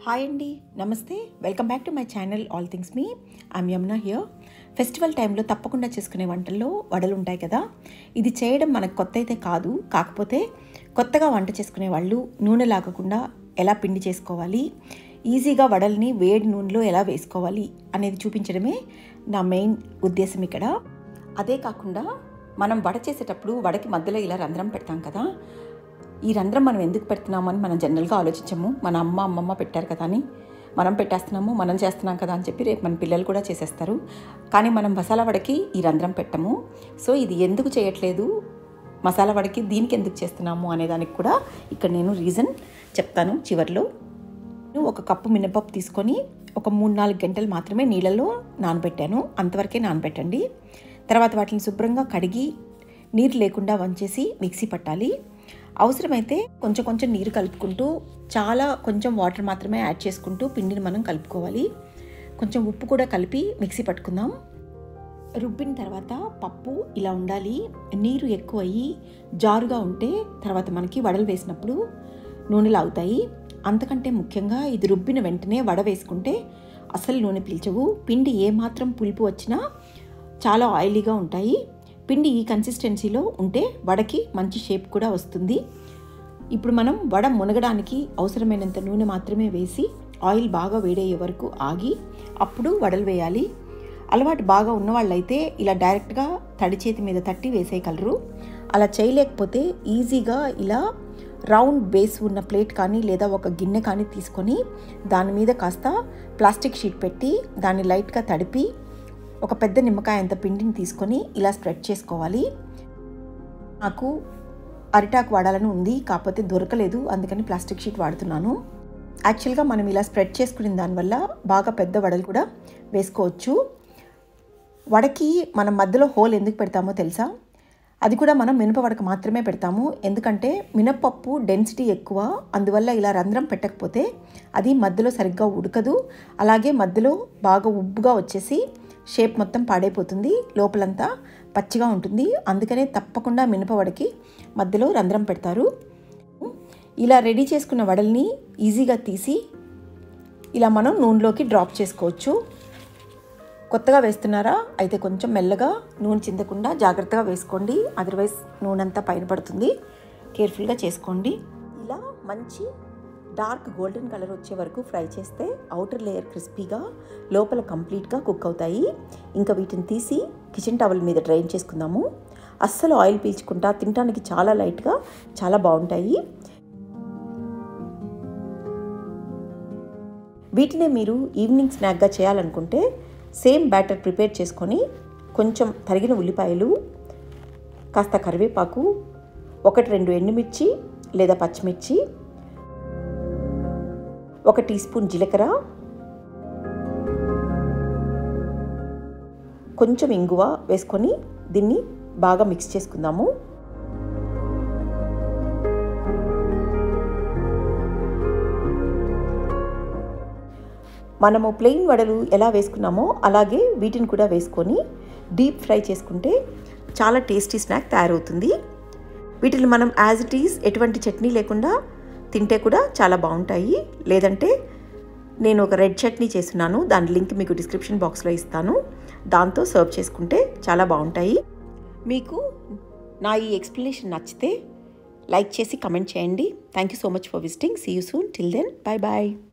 hi అండి నమస్తే welcome back to my channel all things me I'm Yamuna here festival టైంలో తప్పకుండా చేసుకునే వంటల్లో వడలు ఉంటాయి కదా ఇది చేయడం మనకు కొత్త అయితే కాదు కాకపోతే కొత్తగా వంట చేసుకునే వాళ్ళు నూనె లాగకుండా ఎలా పిండి చేసుకోవాలి ఈజీగా వడల్ని వేడి నూనెలో ఎలా వేసుకోవాలి అనేది చూపించడమే నా మెయిన్ ఉద్దేశం ఇక్కడ అదే కాకుండా మనం వడ చేసేటప్పుడు వడకి మధ్యలో ఇలా రంధ్రం పెడతాం కదా ఈ రంధ్రం మనం ఎందుకు పెడుతున్నామని మనం జనరల్గా ఆలోచించము మన అమ్మ అమ్మమ్మ పెట్టారు కదా అని మనం పెట్టేస్తున్నాము మనం చేస్తున్నాం కదా అని చెప్పి రేపు మన పిల్లలు కూడా చేసేస్తారు కానీ మనం మసాలా వడకి ఈ రంధ్రం పెట్టము సో ఇది ఎందుకు చేయట్లేదు మసాలా వడకి దీనికి ఎందుకు చేస్తున్నాము అనేదానికి కూడా ఇక్కడ నేను రీజన్ చెప్తాను చివరిలో ఒక కప్పు మినపప్పు తీసుకొని ఒక మూడు నాలుగు గంటలు మాత్రమే నీళ్ళలో నానబెట్టాను అంతవరకే నానబెట్టండి తర్వాత వాటిని శుభ్రంగా కడిగి నీరు లేకుండా వంచేసి మిక్సీ పట్టాలి అవసరమైతే కొంచెం కొంచెం నీరు కలుపుకుంటూ చాలా కొంచెం వాటర్ మాత్రమే యాడ్ చేసుకుంటూ పిండిని మనం కలుపుకోవాలి కొంచెం ఉప్పు కూడా కలిపి మిక్సీ పట్టుకుందాం రుబ్బిన తర్వాత పప్పు ఇలా ఉండాలి నీరు ఎక్కువ అయ్యి జారుగా ఉంటే తర్వాత మనకి వడలు వేసినప్పుడు నూనెలు అవుతాయి అంతకంటే ముఖ్యంగా ఇది రుబ్బిన వెంటనే వడ వేసుకుంటే అసలు నూనె పీల్చవు పిండి ఏమాత్రం పులుపు వచ్చినా చాలా ఆయిలీగా ఉంటాయి పిండి ఈ కన్సిస్టెన్సీలో ఉంటే వడకి మంచి షేప్ కూడా వస్తుంది ఇప్పుడు మనం వడ మునగడానికి అవసరమైనంత నూనె మాత్రమే వేసి ఆయిల్ బాగా వేడయ్యే వరకు ఆగి అప్పుడు వడలు వేయాలి అలవాటు బాగా ఉన్నవాళ్ళైతే ఇలా డైరెక్ట్గా తడి చేతి మీద తట్టి వేసేయగలరు అలా చేయలేకపోతే ఈజీగా ఇలా రౌండ్ బేస్ ఉన్న ప్లేట్ కానీ లేదా ఒక గిన్నె కానీ తీసుకొని దాని మీద కాస్త ప్లాస్టిక్ షీట్ పెట్టి దాన్ని లైట్గా తడిపి ఒక పెద్ద నిమ్మకాయ అంత పిండిని తీసుకొని ఇలా స్ప్రెడ్ చేసుకోవాలి నాకు అరిటాకు వాడాలని ఉంది కాకపోతే దొరకలేదు అందుకని ప్లాస్టిక్ షీట్ వాడుతున్నాను యాక్చువల్గా మనం ఇలా స్ప్రెడ్ చేసుకునే దానివల్ల బాగా పెద్ద వడలు కూడా వేసుకోవచ్చు వడకి మనం మధ్యలో హోల్ ఎందుకు పెడతామో తెలుసా అది కూడా మనం మినపవడక మాత్రమే పెడతాము ఎందుకంటే మినపప్పు డెన్సిటీ ఎక్కువ అందువల్ల ఇలా రంధ్రం పెట్టకపోతే అది మధ్యలో సరిగ్గా ఉడకదు అలాగే మధ్యలో బాగా ఉబ్బుగా వచ్చేసి షేప్ మొత్తం పాడైపోతుంది లోపలంతా పచ్చిగా ఉంటుంది అందుకనే తప్పకుండా మినపవడకి మధ్యలో రంధ్రం పెడతారు ఇలా రెడీ చేసుకున్న వడల్ని ఈజీగా తీసి ఇలా మనం నూనెలోకి డ్రాప్ చేసుకోవచ్చు కొత్తగా వేస్తున్నారా అయితే కొంచెం మెల్లగా నూనె చిందకుండా జాగ్రత్తగా వేసుకోండి అదర్వైజ్ నూనె అంతా పైన పడుతుంది కేర్ఫుల్గా చేసుకోండి ఇలా మంచి డార్క్ గోల్డెన్ కలర్ వచ్చే వరకు ఫ్రై చేస్తే అవుటర్ లేయర్ క్రిస్పీగా లోపల కంప్లీట్గా కుక్ అవుతాయి ఇంకా వీటిని తీసి కిచెన్ టవల్ మీద డ్రైన్ చేసుకుందాము అస్సలు ఆయిల్ పీల్చుకుంటా తినడానికి చాలా లైట్గా చాలా బాగుంటాయి వీటినే మీరు ఈవినింగ్ స్నాక్గా చేయాలనుకుంటే సేమ్ బ్యాటర్ ప్రిపేర్ చేసుకొని కొంచెం తరిగిన ఉల్లిపాయలు కాస్త కరివేపాకు ఒకటి రెండు ఎండుమిర్చి లేదా పచ్చిమిర్చి ఒక టీ స్పూన్ జీలకర్ర కొంచెం ఇంగువ వేసుకొని దీన్ని బాగా మిక్స్ చేసుకుందాము మనము ప్లెయిన్ వడలు ఎలా వేసుకున్నామో అలాగే వీటిని కూడా వేసుకొని డీప్ ఫ్రై చేసుకుంటే చాలా టేస్టీ స్నాక్ తయారవుతుంది వీటిని మనం యాజ్ ఇట్ ఈజ్ ఎటువంటి చట్నీ లేకుండా తింటే కూడా చాలా బాగుంటాయి లేదంటే నేను ఒక రెడ్ చట్నీ చేస్తున్నాను దాని లింక్ మీకు డిస్క్రిప్షన్ బాక్స్లో ఇస్తాను దాంతో సర్వ్ చేసుకుంటే చాలా బాగుంటాయి మీకు నా ఈ ఎక్స్ప్లెనేషన్ నచ్చితే లైక్ చేసి కమెంట్ చేయండి thank you so much for visiting see you soon till then bye bye